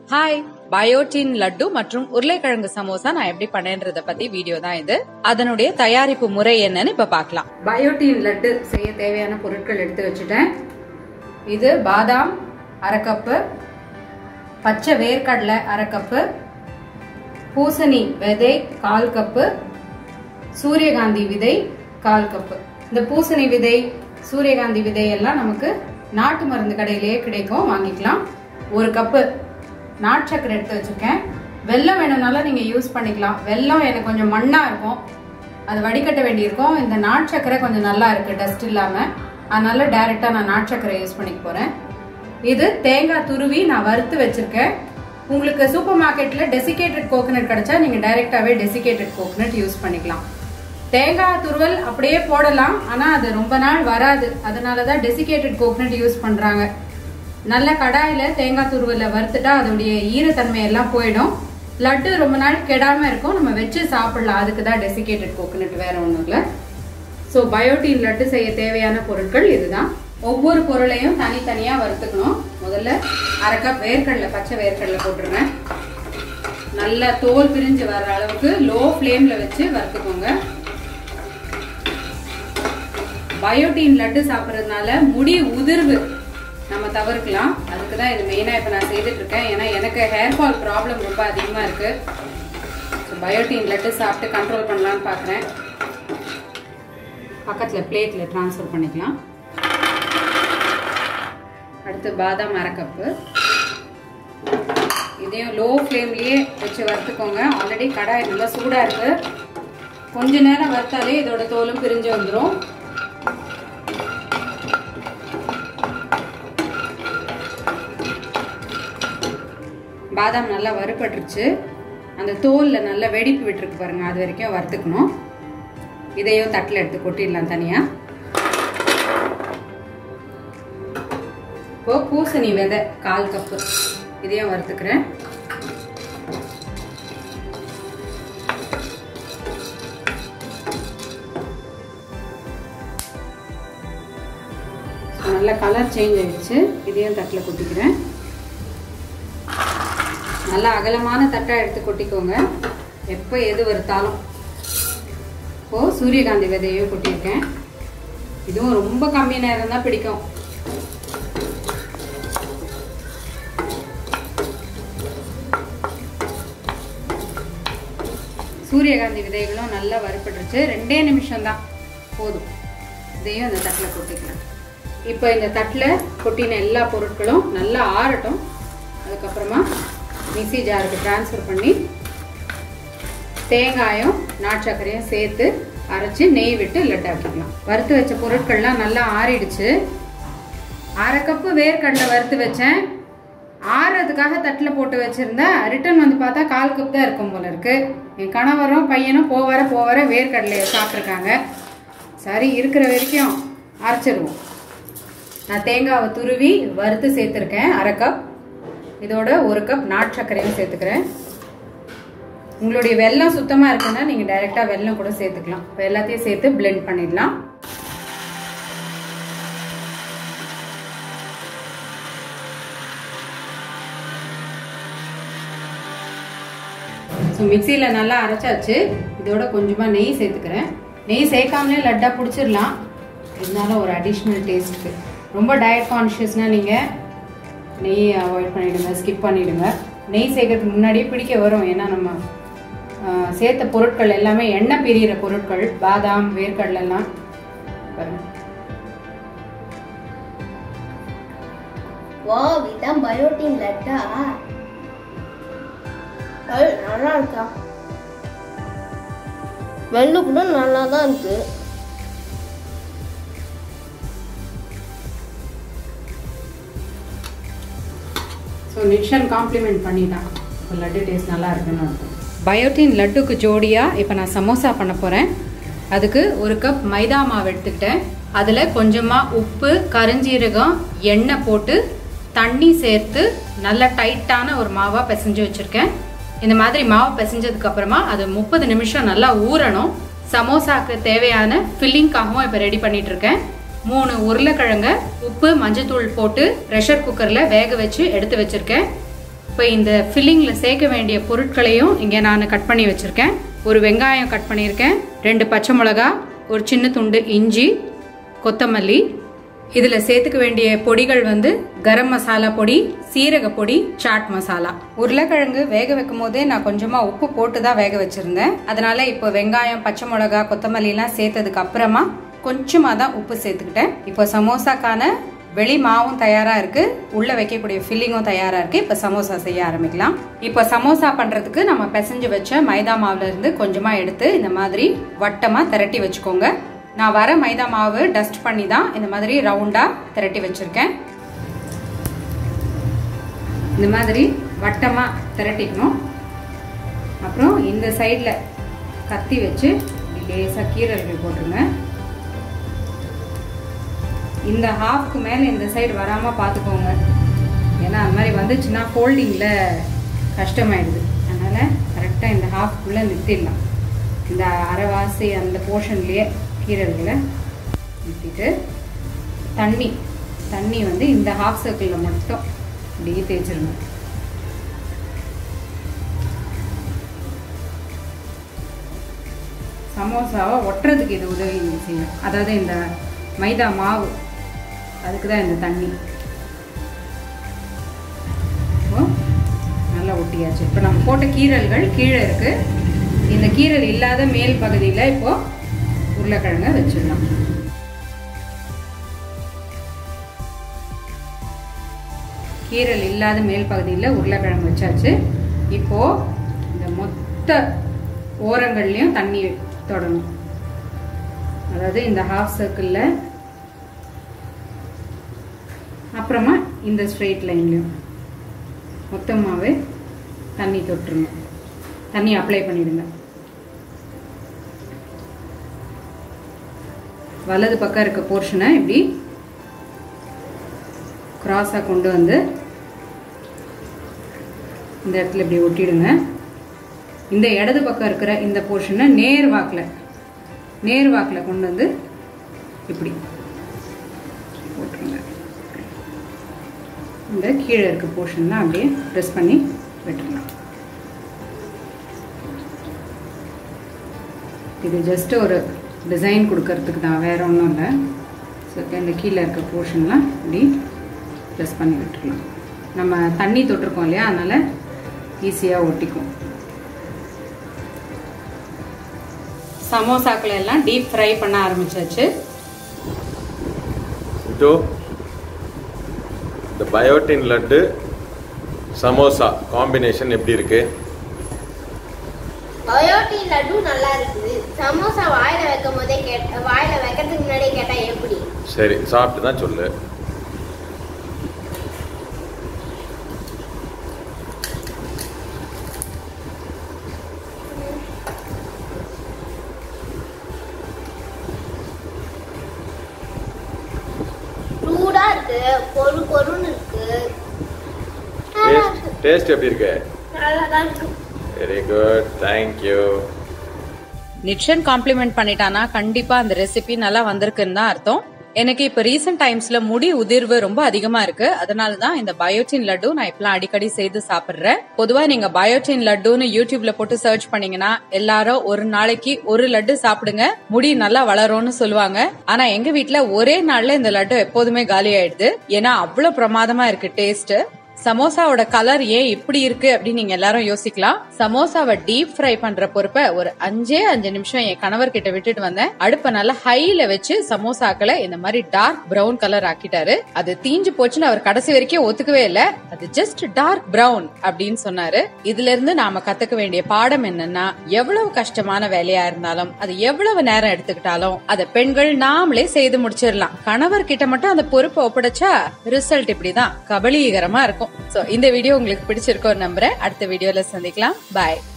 hi biotin laddu மற்றும் உருளைக்கிழங்கு சமோசா நான் எப்படி பண்ணேன்றத பத்தி வீடியோ தான் இது அதனுடைய தயாரிப்பு முறை என்னன்னு இப்ப பார்க்கலாம் பயோட்டின் லட்டு செய்ய தேவையான பொருட்கள் எடுத்து வச்சுட்டேன் இது பாதாம் அரை கப்பு பச்சை வேர்க்கடலை அரை கப்பு பூசணி விதை கால் கப்பு சூரியகாந்தி விதை கால் கப்பு இந்த பூசணி விதை சூரியகாந்தி விதை எல்லாம் நமக்கு நாட்டு மருந்து கடையிலேயே கிடைக்கும் வாங்கிக்கலாம் ஒரு கப்பு நாட்டு சக்கரை எடுத்து வச்சிருக்கேன் வெல்லம் வேணும்னாலும் நீங்க யூஸ் பண்ணிக்கலாம் வெல்லம் எனக்கு கொஞ்சம் மண்ணா இருக்கும் அது வடிகட்ட வேண்டியிருக்கும் இந்த நாட்டு சக்கரை கொஞ்சம் நல்லா இருக்கு டஸ்ட் இல்லாம அதனால டைரக்டா நான் நாட்டு சக்கரை யூஸ் பண்ணிக்க போறேன் இது தேங்காய் துருவி நான் வறுத்து வச்சிருக்கேன் உங்களுக்கு சூப்பர் மார்க்கெட்ல டெசிகேட்டட் கோகனட் கிடைச்சா நீங்க டைரக்டாவே டெசிகேட்டட் கோகனட் யூஸ் பண்ணிக்கலாம் தேங்காய் துருவல் அப்படியே போடலாம் ஆனா அது ரொம்ப நாள் வராது அதனாலதான் டெசிகேட்டட் கோகனட் யூஸ் பண்றாங்க நல்ல கடாயில தேங்காய் துருவலை வறுத்துட்டா அதோடைய ஈரத்தன்மை எல்லாம் போயிடும் லட்டு ரொம்ப நாள் கெடாம இருக்கும் நம்ம வச்சு சாப்பிடலாம் அதுக்கு தான் டெசிகேட்டட் கோகனட் வேற ஒன்றும் இல்லை ஸோ பயோட்டின் லட்டு செய்ய தேவையான பொருட்கள் இதுதான் ஒவ்வொரு பொருளையும் தனித்தனியா வறுத்துக்கணும் முதல்ல அரை கப் வேர்க்கடலை பச்சை வேர்க்கடலை போட்டுருங்க நல்லா தோல் பிரிஞ்சு வர்ற அளவுக்கு லோ ஃப்ளேம்ல வச்சு வறுத்துக்கோங்க பயோட்டின் லட்டு சாப்பிட்றதுனால முடி உதிர்வு நம்ம தவிர்க்கலாம் அதுக்கு தான் இது மெயினாக இப்போ நான் செய்துட்டு இருக்கேன் ஏன்னா எனக்கு ஹேர் ஃபால் ப்ராப்ளம் ரொம்ப அதிகமாக இருக்கு ஸோ பயோட்டின் லட்டு சாப்பிட்டு கண்ட்ரோல் பண்ணலான்னு பார்க்குறேன் பக்கத்தில் பிளேட்டில் ட்ரான்ஸ்ஃபர் பண்ணிக்கலாம் அடுத்து பாதாம் அரை கப்பு இதையும் லோ ஃப்ளேம்லேயே வச்சு வறுத்துக்கோங்க ஆல்ரெடி கடாய் நல்லா சூடாக இருக்கு கொஞ்ச நேரம் வறுத்தாலே இதோட தோலும் பிரிஞ்சு வந்துடும் பாதாம் நல்லா வறுபட்டுருச்சு அந்த தோலில் நல்லா வெடிப்பு விட்டுருக்கு பாருங்க அது வரைக்கும் வறுத்துக்கணும் இதையும் தட்டில் எடுத்து கொட்டிடலாம் தனியாக இப்போ பூசணி விதை கால் கப்பு இதையும் வறுத்துக்கிறேன் நல்ல கலர் சேஞ்ச் ஆயிடுச்சு இதையும் தட்டில் கொட்டிக்கிறேன் நல்லா அகலமான தட்டாக எடுத்து கொட்டிக்கோங்க எப்போ எது வறுத்தாலும் இப்போ சூரியகாந்தி விதையும் கொட்டியிருக்கேன் இதுவும் ரொம்ப கம்மி நேரம் தான் பிடிக்கும் சூரியகாந்தி விதைகளும் நல்லா வறுப்பட்டுருச்சு ரெண்டே நிமிஷம் தான் போதும் இதையும் இந்த தட்டில் கொட்டிக்கலாம் இப்போ இந்த தட்டில் கொட்டின எல்லா பொருட்களும் நல்லா ஆறட்டும் அதுக்கப்புறமா மிக்சி ஜாருக்கு ட்ரான்ஸ்ஃபர் பண்ணி தேங்காயும் நாட்டு சர்க்கரையும் சேர்த்து அரைச்சி நெய் விட்டு லட்டாக்கிக்கலாம் வறுத்து வச்ச பொருட்கள்லாம் நல்லா ஆறிடுச்சு அரை கப்பு வேர்க்கடலை வறுத்து வச்சேன் ஆறுறதுக்காக தட்டில் போட்டு வச்சுருந்தேன் ரிட்டன் வந்து பார்த்தா கால் கப் தான் இருக்கும் போல இருக்கு என் கணவரும் பையனும் போவர போவர வேர்க்கடலையை சாப்பிட்ருக்காங்க சரி இருக்கிற வரைக்கும் அரைச்சிருவோம் நான் தேங்காவை துருவி வறுத்து சேர்த்துருக்கேன் அரை கப் இதோட ஒரு கப் நாட்டு சர்க்கரையும் சேர்த்துக்கிறேன் உங்களுடைய வெல்லம் சுத்தமாக இருக்குன்னா நீங்கள் டைரெக்டாக வெல்லம் கூட சேர்த்துக்கலாம் இப்போ எல்லாத்தையும் சேர்த்து பிளெண்ட் பண்ணிடலாம் ஸோ மிக்சியில் நல்லா அரைச்சாச்சு இதோட கொஞ்சமாக நெய் சேர்த்துக்கிறேன் நெய் சேர்க்காமலே லட்டாக பிடிச்சிடலாம் இருந்தாலும் ஒரு அடிஷ்னல் டேஸ்ட்டுக்கு ரொம்ப டயட் கான்ஷியஸ்னால் நீங்கள் நெய் அவாய்ட் பண்ணிவிடுங்க ஸ்கிப் பண்ணிவிடுங்க நெய் சேர்க்கறதுக்கு முன்னாடியே பிடிக்க வரும் ஏன்னா நம்ம சேர்த்த பொருட்கள் எல்லாமே எண்ணெய் பிரிகிற பொருட்கள் பாதாம் வேர்க்கடலாம் பாருங்க வா இதான் பயோட்டின் லட்டா நல்லா இருக்கா வெள்ளு கூட நல்லா தான் இருக்கு ஸோ நிக்ஷன் காம்ப்ளிமெண்ட் பண்ணிட்டான் இப்போ லட்டு டேஸ்ட் நல்லா இருக்குன்னு அர்த்தம் பயோட்டின் லட்டுக்கு ஜோடியாக இப்போ நான் சமோசா பண்ண போகிறேன் அதுக்கு ஒரு கப் மைதா மாவு எடுத்துக்கிட்டேன் அதில் கொஞ்சமாக உப்பு கருஞ்சீரகம் எண்ணெய் போட்டு தண்ணி சேர்த்து நல்ல டைட்டான ஒரு மாவாக பிசைஞ்சு வச்சுருக்கேன் இந்த மாதிரி மாவு பிசைஞ்சதுக்கு அப்புறமா அது முப்பது நிமிஷம் நல்லா ஊறணும் சமோசாக்கு தேவையான ஃபில்லிங்காகவும் இப்போ ரெடி பண்ணிட்டு இருக்கேன் மூணு உருளைக்கிழங்க உப்பு மஞ்சத்தூள் போட்டு ப்ரெஷர் குக்கரில் வேக வச்சு எடுத்து வச்சிருக்கேன் இப்போ இந்த ஃபில்லிங்கில் சேர்க்க வேண்டிய பொருட்களையும் இங்கே நான் கட் பண்ணி வச்சுருக்கேன் ஒரு வெங்காயம் கட் பண்ணியிருக்கேன் ரெண்டு பச்சை மிளகா ஒரு சின்ன துண்டு இஞ்சி கொத்தமல்லி இதில் சேர்த்துக்க வேண்டிய பொடிகள் வந்து கரம் மசாலா பொடி சீரக பொடி சாட் மசாலா உருளைக்கிழங்கு வேக வைக்கும் போதே நான் கொஞ்சமாக உப்பு போட்டு தான் வேக வச்சுருந்தேன் அதனால இப்போ வெங்காயம் பச்சை மிளகா கொத்தமல்லிலாம் சேர்த்ததுக்கு அப்புறமா கொஞ்சமாக தான் உப்பு சேர்த்துக்கிட்டேன் இப்போ சமோசாக்கான வெளி மாவும் தயாரா இருக்கு உள்ள வைக்கக்கூடிய ஃபில்லிங்கும் தயாரா இருக்கு இப்ப சமோசா செய்ய ஆரம்பிக்கலாம் இப்ப சமோசா பண்றதுக்கு நம்ம பிசைஞ்சு வச்ச மைதா மாவுல இருந்து கொஞ்சமா எடுத்து இந்த மாதிரி வட்டமா திரட்டி வச்சுக்கோங்க நான் வர மைதா மாவு டஸ்ட் பண்ணி தான் இந்த மாதிரி ரவுண்டா திரட்டி வச்சிருக்கேன் இந்த மாதிரி வட்டமா திரட்டிக்கணும் அப்புறம் இந்த சைடில் கத்தி வச்சு இப்படி லேசாக கீரல்கள் போட்டுருங்க இந்த ஹாஃப்க்கு மேலே இந்த சைடு வராமல் பார்த்துக்கோங்க ஏன்னா அந்த மாதிரி வந்துச்சுன்னா ஃபோல்டிங்கில் கஷ்டமாயிடுது அதனால் கரெக்டாக இந்த ஹாஃப்குள்ளே நிறுத்திடலாம் இந்த அரைவாசி அந்த போர்ஷன்லேயே கீரல்களை நிறுத்திட்டு தண்ணி தண்ணி வந்து இந்த ஹாஃப் சர்க்கிளில் மட்டும் இப்படியே தேய்ச்சிருங்க சமோசாவை ஒட்டுறதுக்கு இது உதவி செய்யும் அதாவது இந்த மைதா மாவு அதுக்கு தான் இந்த தண்ணி இப்போ நல்லா ஒட்டியாச்சு இப்போ நம்ம போட்ட கீரல்கள் கீழே இருக்கு இந்த கீரல் இல்லாத மேல் பகுதியில் இப்போ உருளைக்கிழங்க வச்சிடலாம் கீரல் இல்லாத மேல் பகுதியில் உருளைக்கிழங்கு வச்சாச்சு இப்போ இந்த மொத்த ஓரங்கள்லையும் தண்ணி தொடணும் அதாவது இந்த ஹாஃப் சர்க்கிளில் அப்புறமா இந்த ஸ்ட்ரெயிட் லைன்லையும் மொத்தமாகவே தண்ணி தொட்டுருங்க தண்ணி அப்ளை பண்ணிடுங்க வலது பக்கம் இருக்க போர்ஷனை இப்படி கிராஸாக கொண்டு வந்து இந்த இடத்துல இப்படி ஒட்டிடுங்க இந்த இடது பக்கம் இருக்கிற இந்த போர்ஷனை நேர் வாக்கில் நேர் வாக்கில் கொண்டு வந்து இப்படி போட்டுருங்க இந்த கீழே இருக்க போர்ஷன்லாம் அப்படியே ப்ரெஸ் பண்ணி விட்டுருலாம் இது ஜஸ்ட் ஒரு டிசைன் கொடுக்கறதுக்கு தான் வேற ஒன்றும் இல்லை ஸோ இந்த கீழே இருக்க போர்ஷன்லாம் இப்படி ப்ரெஸ் பண்ணி விட்டுருலாம் நம்ம தண்ணி தொட்டிருக்கோம் இல்லையா அதனால் ஈஸியாக ஒட்டிக்கும் சமோசாக்களை எல்லாம் டீப் ஃப்ரை பண்ண ஆரம்பிச்சாச்சு இதோ இந்த பயோட்டின் லட்டு சமோசா காம்பினேஷன் எப்படி இருக்கு பயோட்டின் லட்டு நல்லா இருக்குது சமோசா வாயில வைக்கும் போதே கேட்ட வாயில வைக்கிறதுக்கு முன்னாடியே கேட்டா எப்படி சரி சாப்பிட்டு தான் சொல்லு சூடா இருக்கு பொறு பொருன்னு இருக்கு நல்லா டேஸ்ட் இருக்கு டேஸ்ட் எப்படி இருக்கு நல்லா தான் இருக்கு வெரி குட் தேங்க்யூ நிட்சன் காம்ப்ளிமெண்ட் பண்ணிட்டானா கண்டிப்பா அந்த ரெசிபி நல்லா வந்திருக்குன்னு தான் அர்த்தம் எனக்கு இப்ப ரீசெண்ட் டைம்ஸ்ல முடி உதிர்வு ரொம்ப அதிகமா இருக்கு அதனால தான் இந்த பயோட்டின் லட்டு நான் இப்பெல்லாம் அடிக்கடி செய்து சாப்பிடுறேன் பொதுவா நீங்க பயோட்டின் லட்டுன்னு யூடியூப்ல போட்டு சர்ச் பண்ணீங்கன்னா எல்லாரும் ஒரு நாளைக்கு ஒரு லட்டு சாப்பிடுங்க முடி நல்லா வளரும்னு சொல்லுவாங்க ஆனா எங்க வீட்ல ஒரே நாள்ல இந்த லட்டு எப்போதுமே காலி ஆயிடுது ஏன்னா அவ்வளவு பிரமாதமா இருக்கு டேஸ்ட் சமோசாவோட கலர் ஏன் இப்படி இருக்கு அப்படின்னு நீங்க எல்லாரும் யோசிக்கலாம் சமோசாவை டீப் ஃப்ரை பண்ற பொறுப்பை ஒரு அஞ்சே அஞ்சு நிமிஷம் என் கணவர் கிட்ட விட்டுட்டு வந்தேன் அடுப்பை நல்லா ஹைல வச்சு சமோசாக்களை இந்த மாதிரி டார்க் பிரவுன் கலர் ஆக்கிட்டாரு அது தீஞ்சு போச்சுன்னு அவர் கடைசி வரைக்கும் ஒத்துக்கவே இல்ல அது ஜஸ்ட் டார்க் பிரவுன் அப்படின்னு சொன்னாரு இதுல இருந்து நாம கத்துக்க வேண்டிய பாடம் என்னன்னா எவ்வளவு கஷ்டமான வேலையா இருந்தாலும் அது எவ்வளவு நேரம் எடுத்துக்கிட்டாலும் அதை பெண்கள் நாமளே செய்து முடிச்சிடலாம் கணவர் கிட்ட மட்டும் அந்த பொறுப்பை ஒப்படைச்சா ரிசல்ட் இப்படிதான் கபலீகரமா இருக்கும் சோ இந்த வீடியோ உங்களுக்கு பிடிச்சிருக்கோம் நம்புறேன் அடுத்த வீடியோல சந்திக்கலாம் பாய்